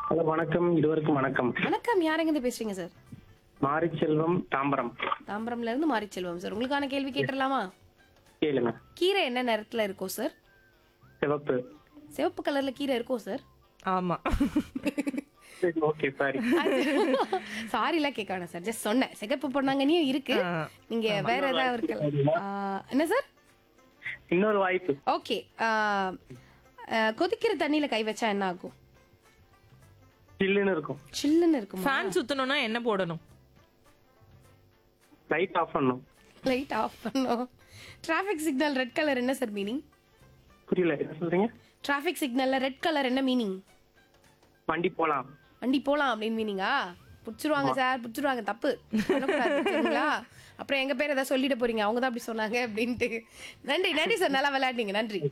Hello வணக்கம் இருவருக்கும் வணக்கம் வணக்கம் யாரெங்கிருந்து பேசுறீங்க சார் மாரிச்செல்வம் தாம்பரம் தாம்பரம்ல இருந்து மாரிச்செல்வம் சார் உங்களுக்கான கேள்வி கேட்டுடலாமா கேளுங்க கீரை என்ன நிறத்துல இருக்கும் சார் சிவப்பு சிவப்பு கலர்ல கீரை இருக்கும் சார் ஆமா ஓகே சாரி சாரி எல்லாம் கேட்க வேணாம் சார் ஜஸ்ட் சொன்னேன் சிகப்பு பொன்னாங்கண்ணியும் இருக்கு ஆ. நீங்க வேற ஏதாவது இருக்கலாம் ஆ, என்ன சார் இன்னொரு வாய்ப்பு ஓகே கொதிக்கிற தண்ணியில கை வச்சா என்ன ஆகும் சில்லுன்னு இருக்கும் சில்லுன்னு இருக்குமா ஃபேன் சுத்தணும்னா என்ன போடணும் லைட் ஆஃப் பண்ணும் லைட் ஆஃப் பண்ணோம் டிராஃபிக் சிக்னல் ரெட் கலர் என்ன சார் மீனிங் புரியல என்ன சொல்றீங்க டிராஃபிக் சிக்னல்ல ரெட் கலர் என்ன மீனிங் வண்டி போலாம் வண்டி போலாம் அப்படின்னு மீனிங்கா புடிச்சிருவாங்க சார் புடிச்சிருவாங்க தப்பு பண்ணக்கூடாது, சரிங்களா அப்புறம் எங்க பேர் ஏதாவது சொல்லிட போறீங்க அவங்க தான் அப்படி சொன்னாங்க அப்படின்ட்டு நன்றி நன்றி சார் நல்லா விளையாடுனீங்க நன்றி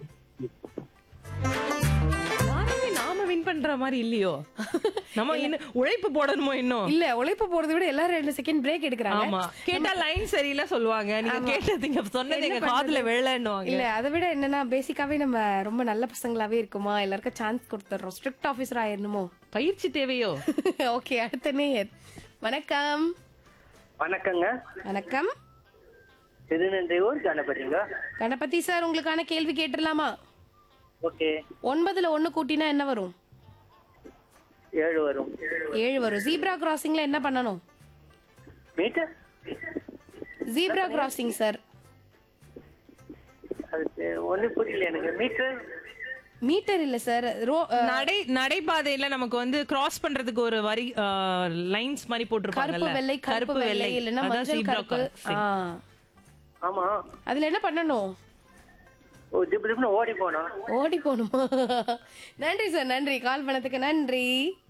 யாருமே நாம வின் பண்ற மாதிரி இல்லையோ நம்ம இன்னும் உழைப்பு போடணுமோ இன்னும் இல்ல உழைப்பு போறதை விட எல்லாரும் ரெண்டு செகண்ட் பிரேக் எடுக்கிறாங்க ஆமா கேட்டா லைன் சரியில்லை சொல்லுவாங்க நீங்க கேட்டதுங்க சொன்னது எங்க காதுல விழன்னுவாங்க இல்ல அதை விட என்னன்னா பேசிக்காவே நம்ம ரொம்ப நல்ல பசங்களாவே இருக்குமா எல்லாருக்கும் சான்ஸ் கொடுத்துறோம் ஸ்ட்ரிக்ட் ஆபீசர் ஆயிடணுமோ பயிற்சி தேவையோ ஓகே அடுத்த நேயர் வணக்கம் வணக்கங்க வணக்கம் திருநெல்வேலூர் கணபதிங்க கணபதி சார் உங்களுக்கான கேள்வி கேட்டுடலாமா ஓகே ஒன்பதுல ஒண்ணு கூட்டினா என்ன வரும் ஏழு வரும் ஏழு வரும் ஜீப்ரா கிராசிங்ல என்ன பண்ணணும் மீட்டர் ஜீப்ரா கிராசிங் சார் அது ஒன்றும் புரியல எனக்கு மீட்டர் மீட்டர் இல்ல சார் ரோ நடை நடைபாதையில நமக்கு வந்து கிராஸ் பண்றதுக்கு ஒரு வரி லைன்ஸ் மாதிரி கருப்பு போட்டிருப்பாங்கல்ல வெள்ளை கருப்பு வெள்ளை இல்லைன்னா அதான் மஞ்சள் zebra கருப்பு crossing. ஆ. ஆமா அதுல என்ன பண்ணணும் ஓ திப்பு திப்புன்னு ஓடி போனோம் ஓடி போகணுமா நன்றி சார் நன்றி கால் பண்ணதுக்கு நன்றி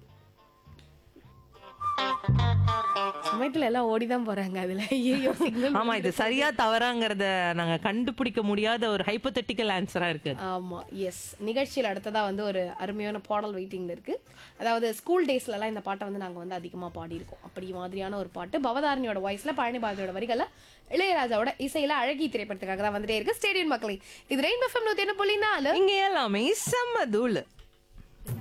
சமயத்துல எல்லாம் ஓடிதான் போறாங்க அதுல ஐயோ சிக்னல் ஆமா இது சரியா தவறாங்கறத நாங்க கண்டுபிடிக்க முடியாத ஒரு ஹைப்போதெட்டிக்கல் ஆன்சரா இருக்கு ஆமா எஸ் நிகழ்ச்சியில் அடுத்ததா வந்து ஒரு அருமையான பாடல் வெயிட்டிங்ல இருக்கு அதாவது ஸ்கூல் டேஸ்ல எல்லாம் இந்த பாட்டை வந்து நாங்க வந்து அதிகமா பாடியிருக்கோம் அப்படி மாதிரியான ஒரு பாட்டு பவதாரணியோட வாய்ஸ்ல பழனி பாரதியோட வரிகள்ல இளையராஜாவோட இசையில அழகி திரைப்படத்துக்காக தான் வந்துட்டே இருக்கு ஸ்டேடியம் மக்களை இது ரெயின் எஃப்எம் நூத்தி என்ன புள்ளி நாலு இங்க எல்லாமே செம்ம தூள்